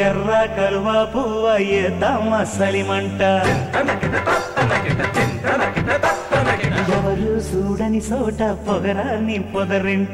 ఎర్ర కలువ పువ్వ ఏద్దామ సలిమంట ఎవరు చూడని చోట పొగరాని పొదరింట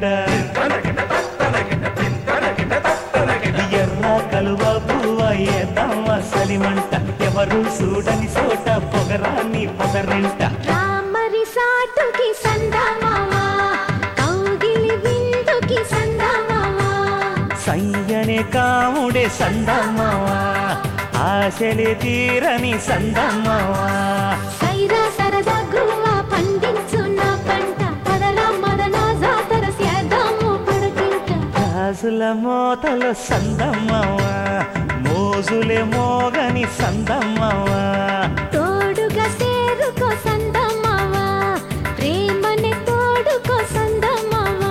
ఎర్ర కలువ పువ్వ ఏద్దామ సలిమంట ఎవరు చూడని చోట పొగరాని పొదరింట రామరి సాటుకి సందమావా కౌగిలి విందుకి సందమావా సయ్యనే కాముడే సందమ్మవా ఆశలే తీరని సందమ్మవా సైరా సరదా గువ్వ పండించున్న పంట పదరా మదన జాతర సేద్దాము పడకింట రాజుల మోతలు సందమ్మవా మోజులే మోగని సందమ్మవా తోడుగా సేరుకో సందమావా ప్రేమని తోడుకో సందమావా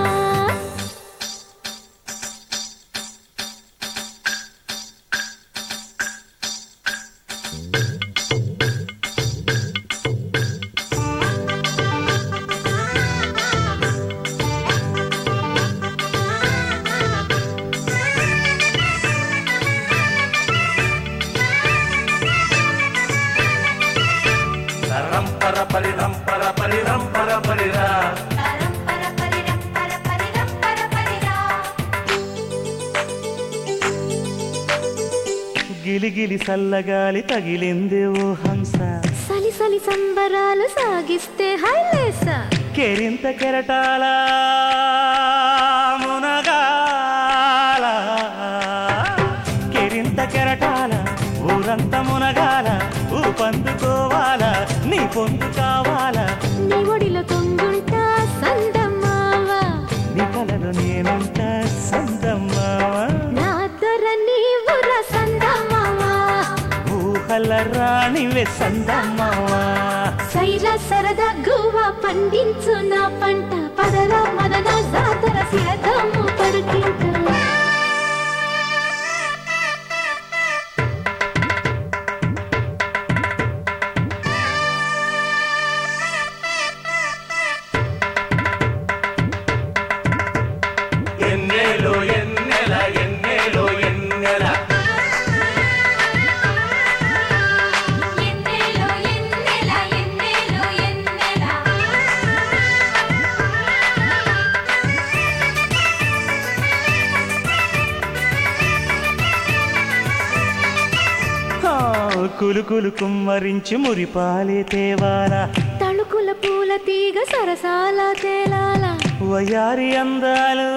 రంపర పరి రంపర పరి రంపర పరిరా గిలిగిలి సల్లగాలి తగిలింది ఓ హంస సలి సలి సంబరాలు సాగిస్తే హైలేస కెరింత కెరటాల మునగాల కెరింత కెరటాల ఊరంత మునగాల ఊపందుకోవాల నీ పొందు కావాలా నీ ఒడిలో తొంగుంటా సందమావా నీ కలలో నేనంట సందమ్మావా నా దొర నీవుర సందమావా ఊహల రాణివే సందమ్మావా సైరా సరదా గువ్వ పండించు నా పంట పదరా మదన జాతర సేద్దాము పడుకింట ఎన్నేలో ఎన్నెల ఎన్నేలో ఎన్నెల ఎన్నెలో ఎన్నెల ఎన్నెలో ఎన్నెల ఆ, కులుకులు కుమ్మరించి మురిపాలే తేవాలా తళుకుల పూల తీగ సరసాల తేలాల వయారి అందాలు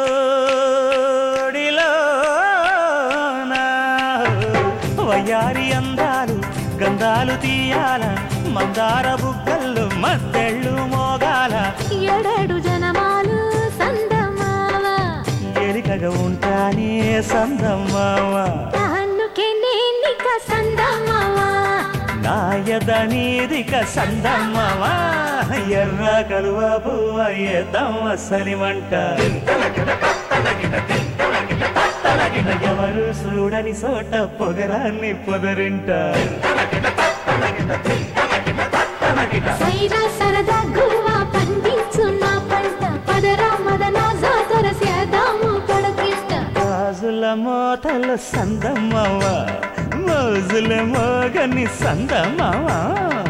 వయారి అందాలు గంధాలు తీయాల మందార బుగ్గల్లో మద్దెళ్ళు మోగాల ఎడడు జనమాలు సందమావ ఎలికగా ఉంటానే సందమ్మావ తానుకే నేనిక సందమావ నాయద నీదిక సందమ్మవా ఎర్ర కలువ పువ్వ ఎద్దమ్మ సలిమంట ఎవరు చూడని చోట పొగరాన్ని పొదరింట సైరా సరదా గువ్వ పండించు నా పంట పదరా మదన జాతర సేద్దాము పడకిష్ట గాజుల మోతల సందమ్మవా మోజుల మోగని సందమ్మవా